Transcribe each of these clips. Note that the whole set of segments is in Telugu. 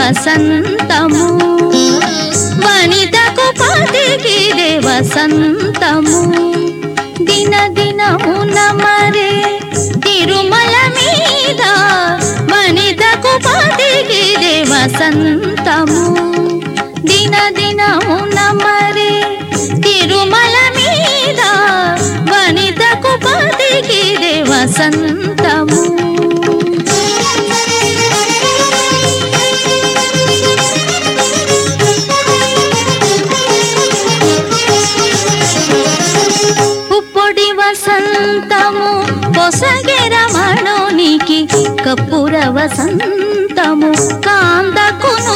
వసంతము వనితకు పతికిదే వసంతము దిన దినమున మరే తిరుమల మీద వనితకు పతికిదే వసంతము దిన దినమున మరే తిరుమల మీద వనితకు పతికిదే వసంతము పుప్పొడి వసంతము పొసగే రమణునికి కప్పుర వసంతము కాందకును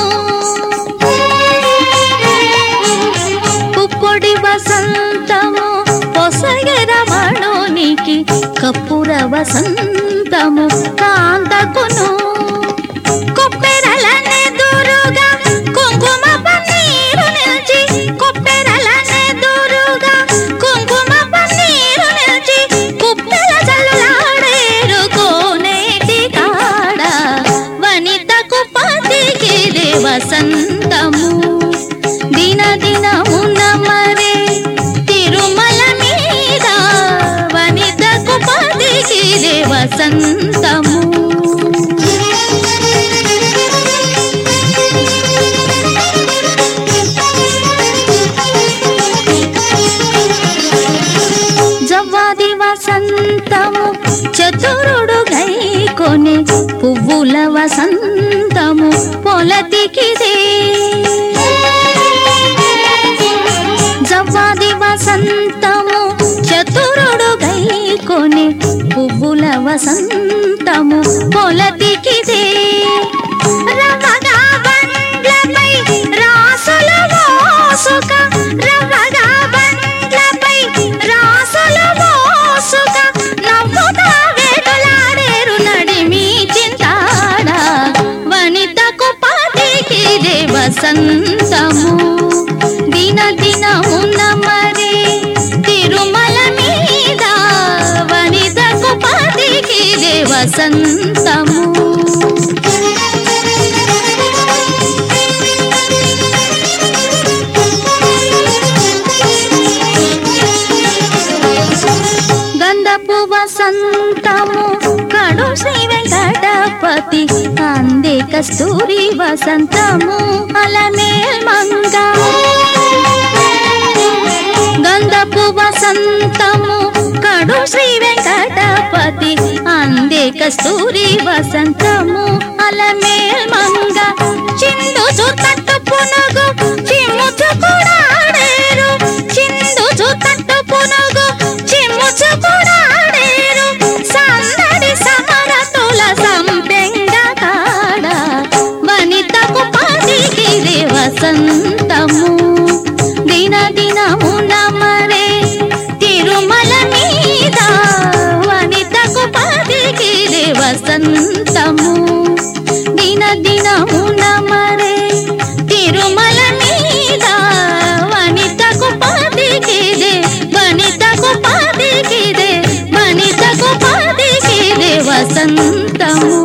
పుప్పొడి వసంతము పొసగే రమణునికి కప్పుర వసంతము కాందకును కొప్పెరలనే దూరుగా కుంకుమ పన్నీరు నిలిచి కొప్పెరలనే దూరుగా కుంకుమ పన్నీరు నిలిచి కుప్పెల చల్లులాడేరు కోనేటి కాడ వనితకు పతికిదే వసంతము దిన దినమున మరే తిరుమల మీద వనితకు పతికిదే వసంతము జవ్వాది వసంతము చతురుడు గైకొని పువ్వుల వసంతము పొలతికిదే జవ్వాది వసంతము చతురుడు గైకొని పువ్వుల వసంతము పొలతికిదే రవగా బండ్లపై రాసులు మోసుక రవగా బండ్లపై రాసులు మోసుక నవ్వుతా వేటులాడేరు నడిమి చింతాడ వనితకు పతికిదే వసంతము దిన దినమున మరే తిరుమల మీద వనితకు పతికిదే వసంతము గంధపు వసంతము కడు శ్రీ వెంకటపతి అందే కస్తూరి వసంతము అలమేల్ మంగ గంధపు వసంతము కడు శ్రీ వెంకటపతి అందే కస్తూరి వసంతము అలమేల్ మంగ చిందు తట్టు పునగు చిమ్ముచు కూడాడేరు చిందు తట్టు పునగు చిమ్ముచు కూడాడేరు సందడి సమరతుల సంపెంగ కాడ వనితకు పదికిది వసంతము దిన దినమున మరే తిరుమల మీద వనితకు పదికిది వసంతము దిన దినమున మరే తిరుమల మీద వనితకు పదికిదే వనితకు పదికిదే వనితకు పదికిదే వసంతము